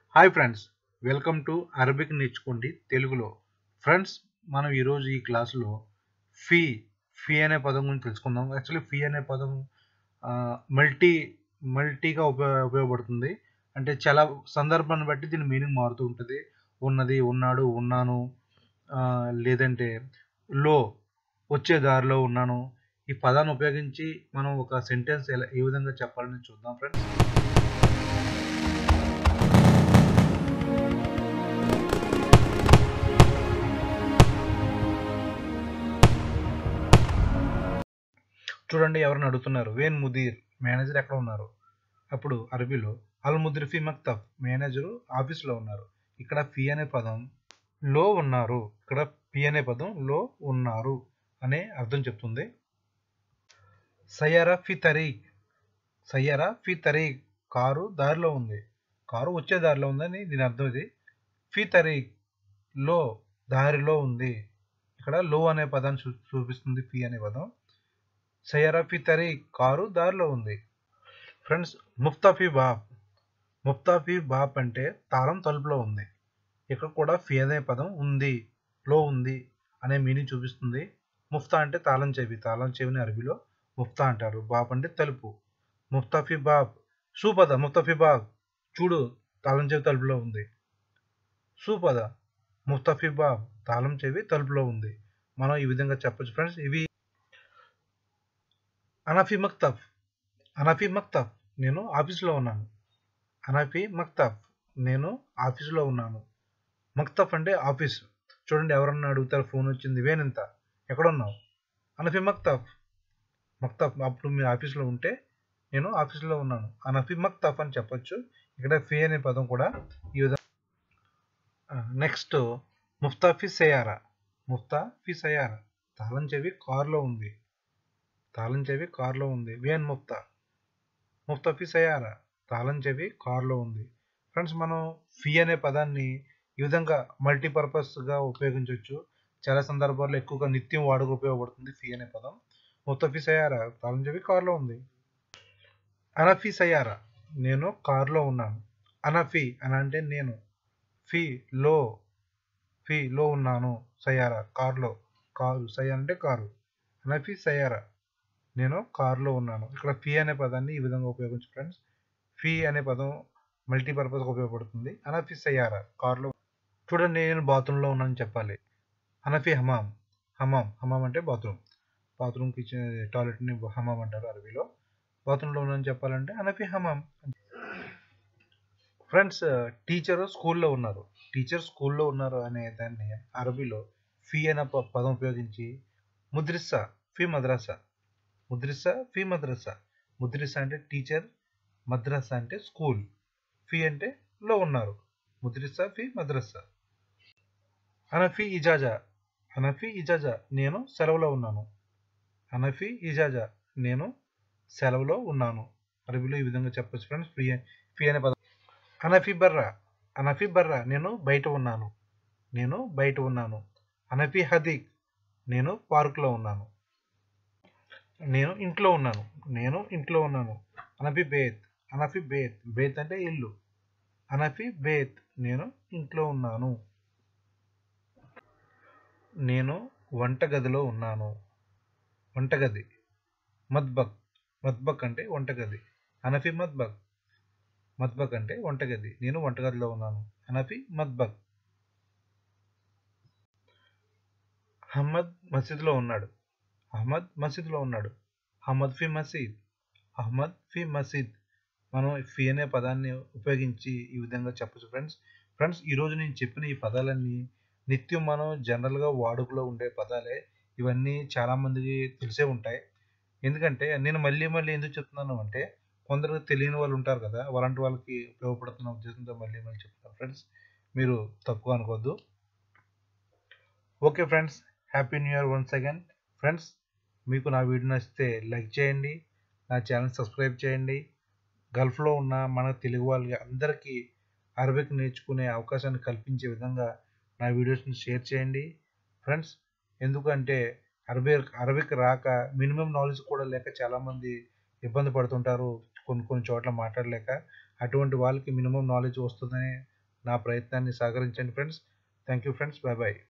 hi friends welcome to Arabic నేర్చుకోండి తెలుగులో friends మనం ఈరోజు ఈ క్లాసులో ఫీ ఫీ అనే పదం గురించి తెలుసుకుందాం యాక్చువల్లీ ఫీ అనే పదం మల్టీ మల్టీగా ఉపయోగ ఉపయోగపడుతుంది అంటే చాలా సందర్భాన్ని బట్టి దీని మీనింగ్ మారుతూ ఉంటుంది ఉన్నది ఉన్నాడు ఉన్నాను ఆ, లేదంటే లో వచ్చే దారిలో ఉన్నాను ఈ పదాన్ని ఉపయోగించి మనం ఒక సెంటెన్స్ ఎలా ఏ విధంగా చెప్పాలని చూద్దాం ఫ్రెండ్స్ చూడండి ఎవరిని అడుగుతున్నారు వేన్ ముదీర్ మేనేజర్ ఎక్కడ ఉన్నారు అప్పుడు అరబీలో అల్ ముదీర్ ఫీ మక్తబ్ మేనేజరు ఆఫీస్లో ఉన్నారు ఇక్కడ ఫీ అనే పదం లో ఉన్నారు ఇక్కడ పి అనే పదం లో ఉన్నారు అనే అర్థం చెప్తుంది సయ్యారా ఫీ తరీక్ సయ్యారా ఫీ తరీక్ కారు దారిలో ఉంది కారు వచ్చే దారిలో ఉందని దీని అర్థం ఇది ఫీ తరీక్ లో దారిలో ఉంది ఇక్కడ లో అనే పదాన్ని చూ- చూపిస్తుంది ఫీ అనే పదం సయ్యారా ఫీ తరీక్ కారు దారిలో ఉంది ఫ్రెండ్స్ ముఫ్తాఫీ బాబ్ ముఫ్తాఫీ బాబ్ అంటే తాళం తలుపులో ఉంది ఇక్కడ కూడా ఫీ అనే పదం ఉంది లో ఉంది అనే మీనింగ్ చూపిస్తుంది ముఫ్తా అంటే తాళం చెవి తాళం చెవిని అరబీలో ముఫ్తా అంటారు బాబ్ అంటే తలుపు ముఫ్తాఫీ బాబ్ సూపద ముఫ్తాఫీ బాబ్ చూడు తాళం చెవి తలుపులో ఉంది సూపద ముఫ్తాఫీ బాబ్ తాళం చెవి తలుపులో ఉంది మనం ఈ విధంగా చెప్పొచ్చు ఫ్రెండ్స్ ఇవి అనఫీ మక్తబ్ అనఫీ మక్తబ్ నేను ఆఫీస్లో ఉన్నాను అనఫీ మక్తబ్ నేను ఆఫీస్లో ఉన్నాను మక్తబ్ అంటే ఆఫీస్ చూడండి ఎవరన్నా అడుగుతారు ఫోన్ వచ్చింది వేనెంత ఎక్కడున్నావు అనఫీ మక్తబ్ మక్తబ్ అప్పుడు మీరు ఆఫీస్లో ఉంటే నేను ఆఫీస్లో ఉన్నాను అనఫీ మక్తబ్ అని చెప్పొచ్చు ఇక్కడ ఫీ అనే పదం కూడా ఈ విధంగా నెక్స్ట్ ముఫ్తాఫీ సయారా ముఫ్తాఫీ సయారా తాళం చెవి కారులో ఉంది తాళం చెవి కారులో ఉంది వేన్ ముఫ్తా ముఫ్తాఫీ సయారా తాళం చెవి కారులో ఉంది ఫ్రెండ్స్ మనం ఫీ అనే పదాన్ని ఈ విధంగా మల్టీపర్పస్గా ఉపయోగించవచ్చు చాలా సందర్భాల్లో ఎక్కువగా నిత్యం వాడుకు ఉపయోగపడుతుంది ఫీ అనే పదం ముఫ్తాఫీ సయారా తాళం చెవి కారులో ఉంది అనఫీ సయారా నేను కారులో ఉన్నాను అనఫీ అని అంటే నేను ఫీ లో ఫీ లో ఉన్నాను సయారా కారులో కారు సయ అంటే కారు అనఫీ సయారా నేను కారులో ఉన్నాను ఇక్కడ ఫీ అనే పదాన్ని ఈ విధంగా ఉపయోగించు ఫ్రెండ్స్ ఫీ అనే పదం మల్టీపర్పస్గా ఉపయోగపడుతుంది అనఫీ సయారా కారులో చూడండి నేను బాత్రూంలో ఉన్నానని చెప్పాలి అనఫీ హమాం హమాం హమాం అంటే బాత్రూమ్ బాత్రూమ్కి ఇచ్చిన టాయిలెట్ని హమాం అంటారు అరబీలో బాత్రూంలో ఉన్నానని చెప్పాలంటే అనఫీ హమాం ఫ్రెండ్స్ టీచర్ స్కూల్లో ఉన్నారు టీచర్ స్కూల్లో ఉన్నారు అనే దాన్ని అరబీలో ఫీ అనే ప- పదం ఉపయోగించి ముద్రిస్సా ఫీ మద్రసా ముద్రిస్సా ఫీ మద్రసా ముద్రిస్సా అంటే టీచర్ మద్రసా అంటే స్కూల్ ఫీ అంటే లో ఉన్నారు ముద్రిస్సా ఫీ మద్రసా అనఫీ ఇజాజా అనఫీ ఇజాజా నేను సెలవులో ఉన్నాను అనఫీ ఇజాజా నేను సెలవులో ఉన్నాను అరబీలో ఈ విధంగా చెప్పొచ్చు ఫ్రెండ్స్ ఫీ ఫీ అనే పదం అనఫీ బర్రా అనఫీ బర్రా నేను బయట ఉన్నాను నేను బయట ఉన్నాను అనఫీ హదీక్ నేను పార్కులో ఉన్నాను నేను ఇంట్లో ఉన్నాను నేను ఇంట్లో ఉన్నాను అనఫీ బేత్ అనఫీ బేత్ బేత్ అంటే ఇల్లు అనఫీ బేత్ నేను ఇంట్లో ఉన్నాను నేను వంటగదిలో ఉన్నాను వంటగది మద్బక్ మద్బక్ అంటే వంటగది అనఫీ మద్బక్ మద్బక్ అంటే వంటగది నేను వంటగదిలో ఉన్నాను అనఫీ మద్బక్ అహ్మద్ మసీద్లో ఉన్నాడు అహ్మద్ మసీద్లో ఉన్నాడు అహ్మద్ ఫీ మసీద్ అహ్మద్ ఫీ మసీద్ మనం ఫీ అనే పదాన్ని ఉపయోగించి ఈ విధంగా చెప్పచ్చు ఫ్రెండ్స్ ఫ్రెండ్స్ ఈరోజు నేను చెప్పిన ఈ పదాలన్నీ నిత్యం మనం జనరల్గా వాడుకలో ఉండే పదాలే ఇవన్నీ చాలామందికి తెలిసే ఉంటాయి ఎందుకంటే నేను మళ్ళీ మళ్ళీ ఎందుకు చెప్తున్నాను అంటే కొందరు తెలియని వాళ్ళు ఉంటారు కదా అలాంటి వాళ్ళకి ఉపయోగపడుతున్న ఉద్దేశంతో మళ్ళీ మళ్ళీ చెప్తాను ఫ్రెండ్స్ మీరు తప్పుగా అనుకోవద్దు okay friends happy new year once again friends మీకు నా వీడియో నచ్చితే లైక్ చేయండి నా ఛానల్ సబ్స్క్రైబ్ చేయండి గల్ఫ్లో ఉన్న మన తెలుగు వాళ్ళకి అందరికీ అరబిక్ నేర్చుకునే అవకాశాన్ని కల్పించే విధంగా నా వీడియోస్ని షేర్ చేయండి ఫ్రెండ్స్ ఎందుకంటే అరబిక్ అరబిక్ రాక మినిమం నాలెడ్జ్ కూడా లేక చాలామంది ఇబ్బంది పడుతుంటారు కొన్ని కొన్ని చోట్ల మాట్లాడలేక అటువంటి వాళ్ళకి మినిమం నాలెడ్జ్ వస్తుందని నా ప్రయత్నాన్ని సహకరించండి friends thank you friends bye bye